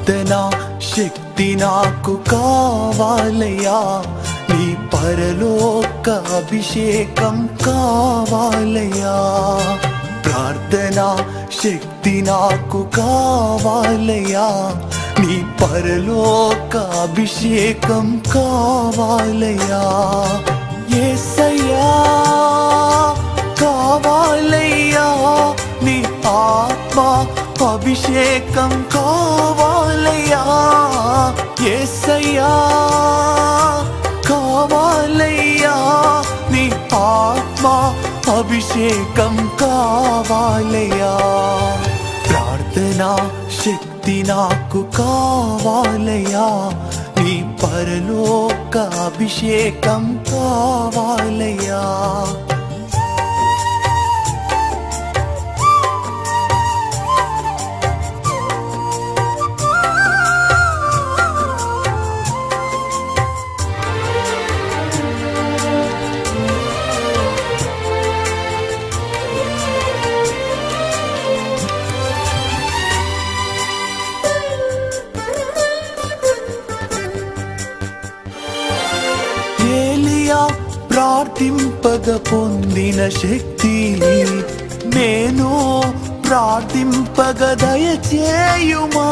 ప్రార్థన శక్తి నాకు కావాలయ్యా నీ పరలోక అభిషేకం కావాలయ్యా ప్రార్థన శక్తి నాకు కావాలయ్యా నీ పరలోక అభిషేకం కావాలయ్యా ఏసయ్యా కావాలయ్యా నీ ఆత్మ అభిషేకం కావాలయ్యా ఏసయ్యా కావాలయ్యా నీ ఆత్మ అభిషేకం కావాలయ్యా ప్రార్థన శక్తి నాకు కావాలయ్యా నీ పరలోక అభిషేకం కావాలయ్యా ఏలియా ప్రార్థింపగ పొందిన శక్తి నేను ప్రార్థింపగ దయచేయుమా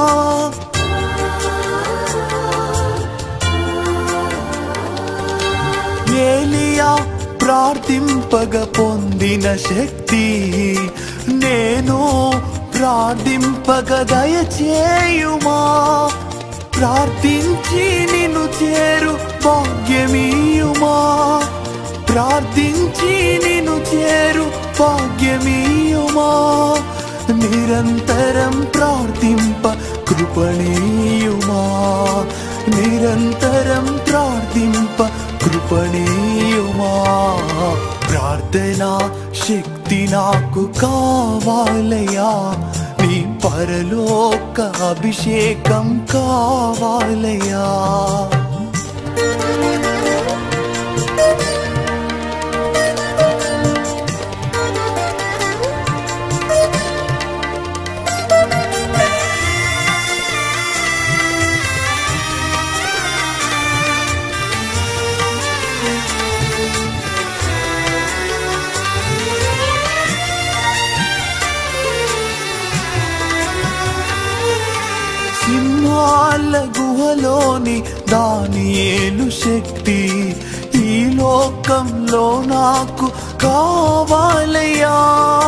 ఏలియా ప్రార్థింపగ పొందిన శక్తి నేను ప్రార్థింపగ దయచేయుమా ప్రార్థించి నిన్ను చేరు భాగ్యమీయుమా ప్రార్థించి నిన్ను చేరు భాగ్యమీయుమా నిరంతరం ప్రార్థింప కృపణీయుమా నిరంతరం ప్రార్థింప కృపణీయుమా ప్రార్థన శక్తి నాకు కావాలయ్యా నీ పరలోక అభిషేకం కావాలయ్యా సింహాల గుహలోని దానియేలు శక్తి ఈ లోకంలో నాకు కావాలయ్యా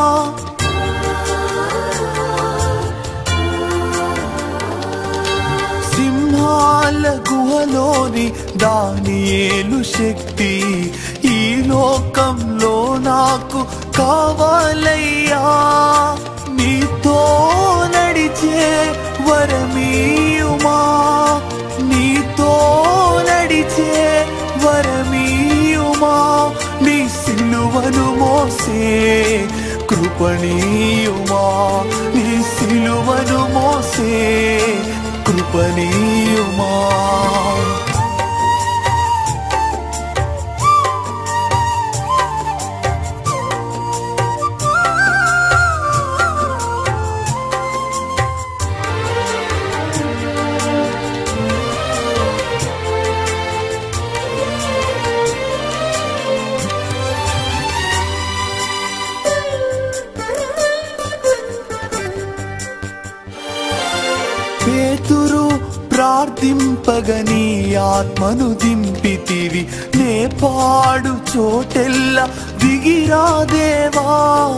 సింహాల గుహలోని దానియేలు శక్తి ఈ లోకంలో నాకు కావాలయ్యా నీతో నడిచే వరమీయుమా నీతో నడిచే వరమీయుమా నీ సిలువను మోసే కృపణీయుమా నీ సిలువను మోసే కృపణీయుమా పేతురు ప్రార్థింపగని ఆత్మను దింపితివి నే పాడు చోటెల్ల దిగిరాదేవా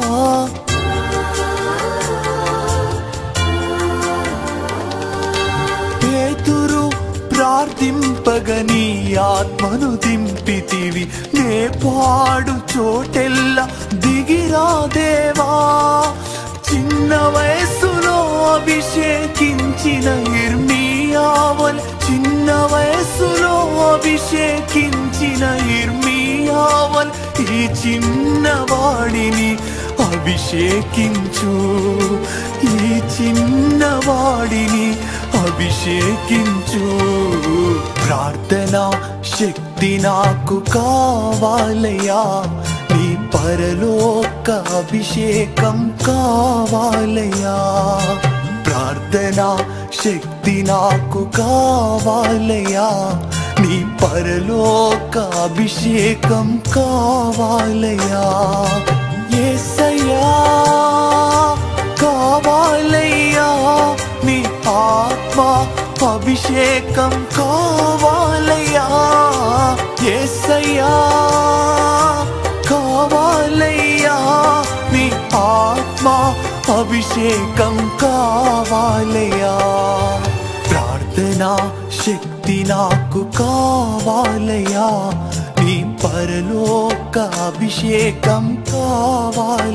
పేతురు ప్రార్థింపగని ఆత్మను దింపితివి నే పాడు చోటెల్ల దిగిరాదేవా చిన్న వయస్సులో అభిషేకించిన ఇర్మియావల్ చిన్న వయస్సులో అభిషేకించిన ఇర్మియావల్ ఈ చిన్నవాడిని అభిషేకించు ఈ చిన్నవాడిని అభిషేకించు ప్రార్థన శక్తి నాకు కావాలయ్యా నీ పరలోక అభిషేకం కావాలయ్యా ప్రార్థన శక్తి శక్తి నాకు కావాలయా నీ పరలోక అభిషేకం కావాలయా ఏసయ్యా కావాలయ్యా నీ ఆత్మ అభిషేకం కావాలయ్యా ఏసయ్యా కావాలయ్యా నీ ఆత్మ అభిషేకం కావాలయ్యా ప్రార్థనా శక్తి నాకు కావాలయ్యా నీ పరలోక అభిషేకం కావాలయ్యా